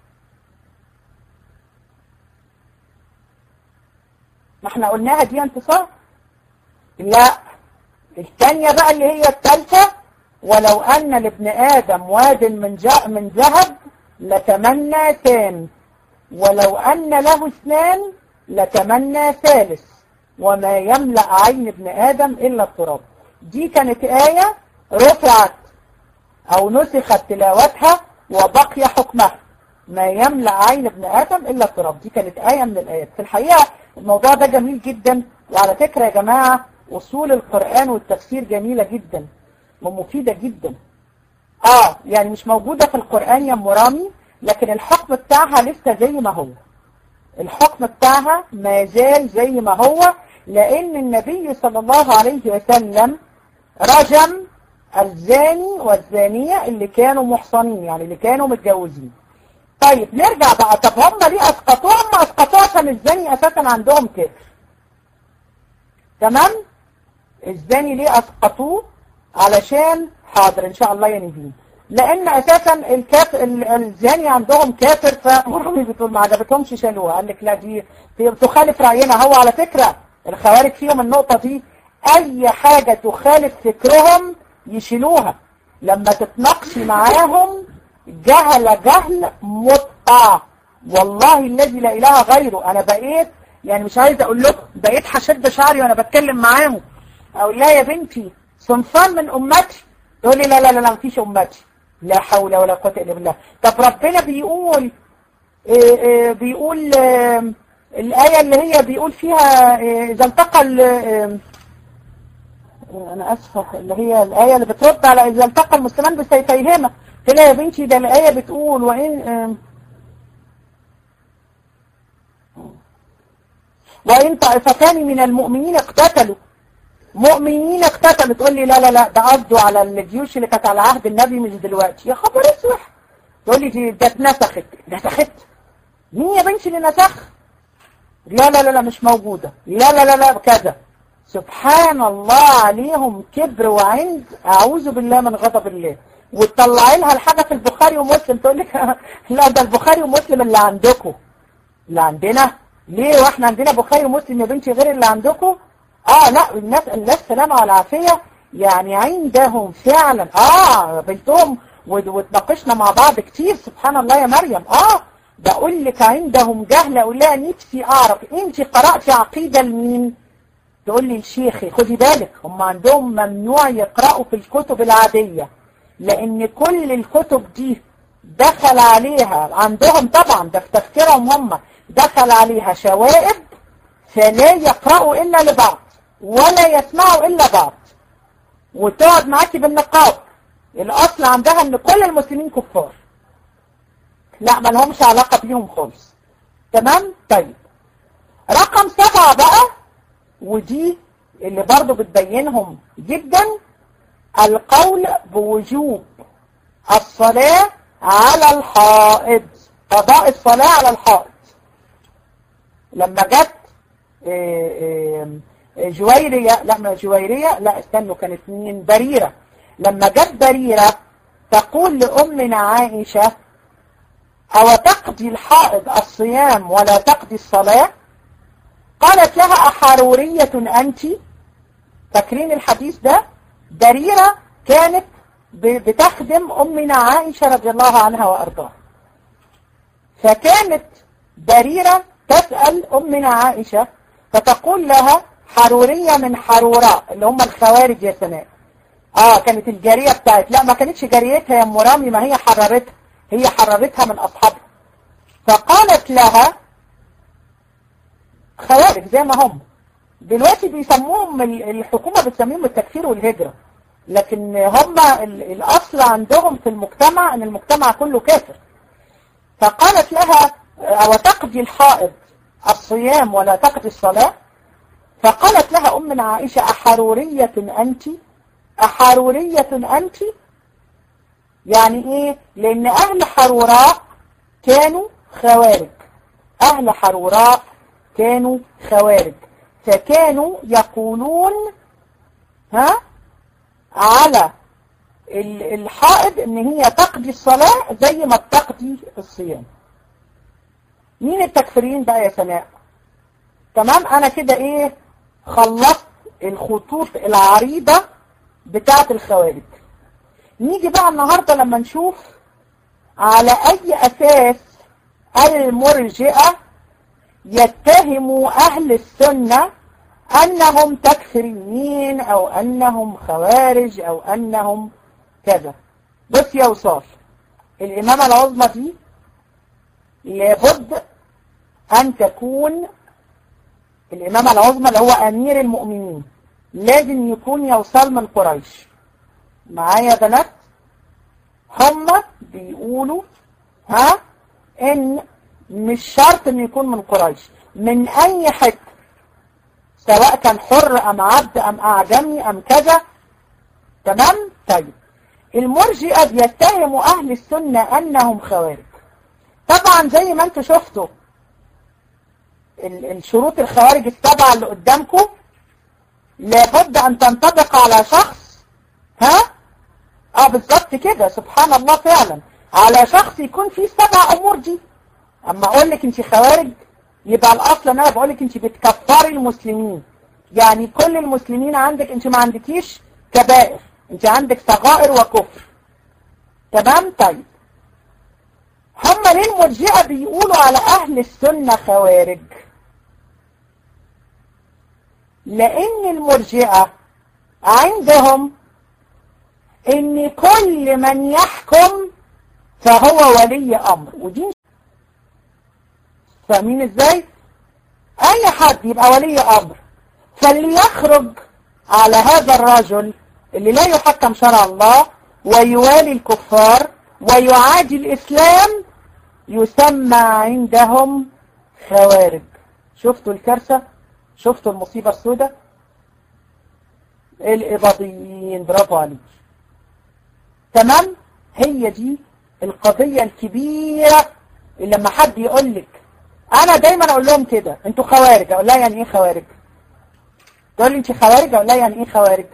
ما احنا قلناها دي انتصار لا الثانية بقى اللي هي الثالثة ولو أن لابن آدم واد من جاء من ذهب لتمنى ثان ولو أن له اثنان لتمنى ثالث وما يملأ عين ابن آدم إلا التراب دي كانت آية رفعت أو نسخت تلاوتها وبقي حكمها ما يملأ عين ابن آدم إلا التراب دي كانت آية من الآيات في الحقيقة الموضوع ده جميل جدا وعلى فكرة يا جماعة أصول القرآن والتفسير جميلة جدا ومفيدة جدا آه يعني مش موجودة في القرآن يا مرامي لكن الحكم بتاعها لسه زي ما هو الحكم بتاعها ما زال زي ما هو لأن النبي صلى الله عليه وسلم رجم الزاني والزانية اللي كانوا محصنين يعني اللي كانوا متجوزين طيب نرجع بقى طب هم ليه اسقطوه هم اسقطوه عشان الزاني اساسا عندهم كده تمام الزاني ليه اسقطوه علشان حاضر ان شاء الله يا نبيل لان اساسا الكاف الزاني عندهم كافر فمرمي بتقول ما عجبتهمش شالوها قال لك لا دي تخالف راينا هو على فكره الخوارج فيهم النقطه دي اي حاجه تخالف فكرهم يشيلوها لما تتناقشي معاهم جهل جهل مطقع والله الذي لا اله غيره انا بقيت يعني مش عايز اقول لكم بقيت هشد شعري وانا بتكلم معاهم اقول لها يا بنتي صنفان من امتي تقول لي لا لا لا لا مفيش امتي لا حول ولا قوه الا بالله طب ربنا بيقول إيه إيه بيقول إيه الايه اللي هي بيقول فيها اذا التقى انا اسفه اللي هي الايه اللي بترد على اذا التقى المسلمان بسيفيهما قلت لها يا بنتي ده الايه بتقول وان وإن طائفتان من المؤمنين اقتتلوا مؤمنين اقتتلوا تقول لي لا لا لا ده قصده على الجيوش اللي كانت على عهد النبي مش دلوقتي يا خبر اسوح تقول لي ده اتنسخت نسخت مين يا بنتي اللي نسخ لا لا لا لا مش موجودة لا لا لا لا كذا سبحان الله عليهم كبر وعند أعوذ بالله من غضب الله وتطلعي لها الحاجة في البخاري ومسلم تقول لك لا ده البخاري ومسلم اللي عندكم اللي عندنا ليه واحنا عندنا بخاري ومسلم يا بنتي غير اللي عندكم اه لا الناس الناس سلامة والعافية يعني عندهم فعلا اه بنتهم وتناقشنا مع بعض كتير سبحان الله يا مريم اه بقول لك عندهم جهل اقول لها نفسي اعرف انت قرأتي عقيدة لمين تقول لي الشيخي خدي بالك هم عندهم ممنوع يقرأوا في الكتب العادية لان كل الكتب دي دخل عليها عندهم طبعا ده في تفكيرهم هم دخل عليها شوائب فلا يقرأوا إلا لبعض ولا يسمعوا إلا بعض وتقعد معاكي بالنقاب الأصل عندها أن كل المسلمين كفار لا ما لهمش علاقة بيهم خالص تمام طيب رقم سبعة بقى ودي اللي برضو بتبينهم جدا القول بوجوب الصلاة على الحائض قضاء الصلاة على الحائض لما جت جويرية لا ما جويرية لا استنوا كانت مين بريرة لما جت بريرة تقول لأمنا عائشة أو تقضي الحائض الصيام ولا تقضي الصلاة قالت لها أحرورية أنت فاكرين الحديث ده بريرة كانت بتخدم أمنا عائشة رضي الله عنها وأرضاها فكانت بريرة تسأل أمنا عائشة فتقول لها حرورية من حروراء اللي هم الخوارج يا سناء اه كانت الجارية بتاعت لا ما كانتش جاريتها يا مرامي ما هي حررتها هي حررتها من أصحابها فقالت لها خوارج زي ما هم دلوقتي بيسموهم الحكومة بتسميهم التكفير والهجرة لكن هم الأصل عندهم في المجتمع أن المجتمع كله كافر فقالت لها وتقضي الحائض الصيام ولا تقضي الصلاة فقالت لها أمنا عائشة أحرورية أنت أحرورية أنت يعني إيه لأن أهل حروراء كانوا خوارج أهل حروراء كانوا خوارج فكانوا يقولون ها على الحائض ان هي تقضي الصلاة زي ما بتقضي الصيام مين التكفيرين بقى يا سناء تمام انا كده ايه خلصت الخطوط العريضة بتاعة الخوارج نيجي بقى النهاردة لما نشوف على اي اساس المرجئة يتهموا اهل السنة انهم تكفيريين او انهم خوارج او انهم كذا بص يا وصاف الامامة العظمى دي لابد ان تكون الامامة العظمى اللي هو امير المؤمنين لازم يكون يوصل من قريش معايا بنات هم بيقولوا ها ان مش شرط ان يكون من قريش من اي حته سواء كان حر ام عبد ام اعجمي ام كذا تمام طيب المرجئه بيتهموا اهل السنه انهم خوارج طبعا زي ما انتم شفتوا الشروط الخوارج السبعه اللي قدامكم لابد ان تنطبق على شخص ها اه بالظبط كده سبحان الله فعلا على شخص يكون فيه السبع امور دي اما اقول لك انت خوارج يبقى الاصل ان انا بقول لك انت بتكفري المسلمين يعني كل المسلمين عندك انت ما عندكيش كبائر انت عندك صغائر وكفر تمام طيب هم ليه المرجئه بيقولوا على اهل السنه خوارج لان المرجئه عندهم ان كل من يحكم فهو ولي امر ودي فاهمين ازاي اي حد يبقى ولي امر فاللي يخرج على هذا الرجل اللي لا يحكم شرع الله ويوالي الكفار ويعادي الاسلام يسمى عندهم خوارج شفتوا الكارثة شفتوا المصيبة السوداء الإباضيين برافو عليك تمام هي دي القضية الكبيرة اللي لما حد يقول لك انا دايما اقول لهم كده انتوا خوارج اقول لها يعني ايه خوارج تقول لي انت خوارج اقول لها يعني ايه خوارج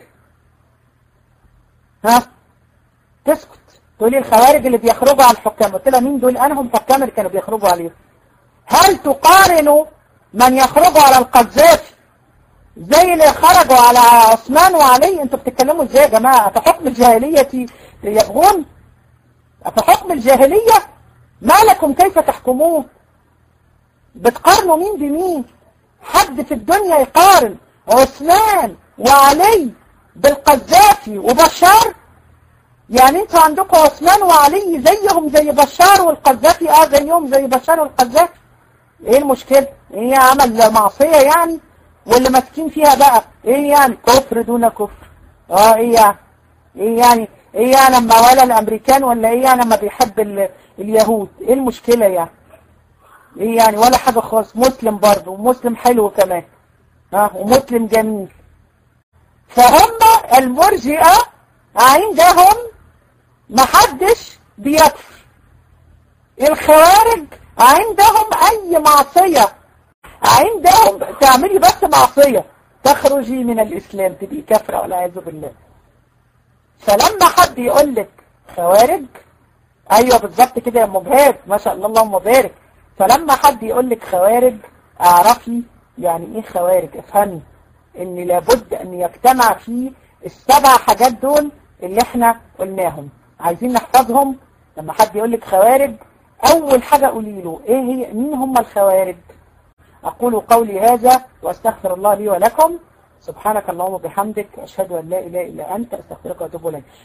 ها تسكت تقول لي الخوارج اللي بيخرجوا على الحكام قلت لها مين دول انا هم حكام اللي كانوا بيخرجوا عليهم هل تقارنوا من يخرجوا على القذافي زي اللي خرجوا على عثمان وعلي انتوا بتتكلموا ازاي يا جماعه افحكم الجاهليه يبغون افحكم الجاهليه ما لكم كيف تحكمون بتقارنوا مين بمين حد في الدنيا يقارن عثمان وعلي بالقذافي وبشار يعني انتوا عندكم عثمان وعلي زيهم زي بشار والقذافي اه زيهم زي بشار والقذافي ايه المشكلة ايه عمل معصية يعني واللي ماسكين فيها بقى ايه يعني كفر دون كفر اه ايه يعني ايه يعني ايه يعني لما ولا الامريكان ولا ايه يعني لما بيحب اليهود ايه المشكلة يعني ايه يعني ولا حاجة خالص مسلم برضه ومسلم حلو كمان ها ومسلم جميل فهم المرجئة عندهم محدش بيكفر الخوارج عندهم اي معصية عندهم تعملي بس معصية تخرجي من الاسلام تبقي كافرة والعياذ بالله فلما حد يقول لك خوارج ايوه بالظبط كده يا مبهر ما شاء الله اللهم بارك فلما حد يقول لك خوارج اعرفي يعني ايه خوارج افهمي ان لابد ان يجتمع فيه السبع حاجات دول اللي احنا قلناهم عايزين نحفظهم لما حد يقول لك خوارج اول حاجة قولي له ايه هي مين هم الخوارج اقول قولي هذا واستغفر الله لي ولكم سبحانك اللهم وبحمدك اشهد ان لا اله الا انت استغفرك واتوب اليك